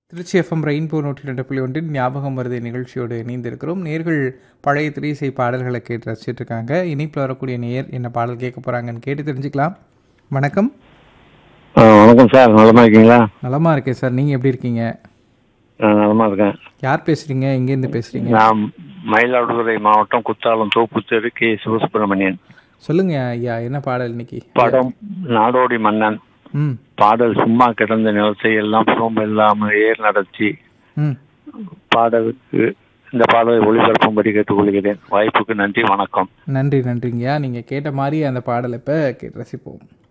Trichy FM rainbow நூற்றி ரெண்டு புள்ளி ஒன்றின் ஞாபகம் வருது நிகழ்ச்சியோடு இணைந்திருக்கிறோம் நேர்கள் பழைய திரைசை பாடல்களை கேட்டு ரசிச்சிட்டு இருக்காங்க இனிப்பில் வரக்கூடிய நேர் என்ன பாடல் கேட்க போகிறாங்கன்னு கேட்டு தெரிஞ்சுக்கலாம் வணக்கம் ஆ வணக்கம் சார் நலமா இருக்கீங்களா நலமா இருக்கேன் சார் நீங்கள் எப்படி இருக்கீங்க நான் நலமா இருக்கேன் யார் பேசுகிறீங்க எங்கேருந்து பேசுகிறீங்க நான் மயிலாடுதுறை மாவட்டம் குத்தாலம் தோப்புத்தெரு கே சிவசுப்பிரமணியன் சொல்லுங்க ஐயா என்ன பாடல் இன்னைக்கு படம் நாடோடி மன்னன் ம் பாடல் சும்மா கிடந்த நிலத்தை எல்லாம் புறம் இல்லாமல் ஏர் நடத்தி ம் பாடலுக்கு இந்த பாடலை ஒளிபரப்பும்படி கேட்டுக்கொள்கிறேன் வாய்ப்புக்கு நன்றி வணக்கம் நன்றி நன்றிங்கய்யா நீங்கள் கேட்ட மாதிரி அந்த பாடலை இப்போ கேட்டு ரசிப்போம்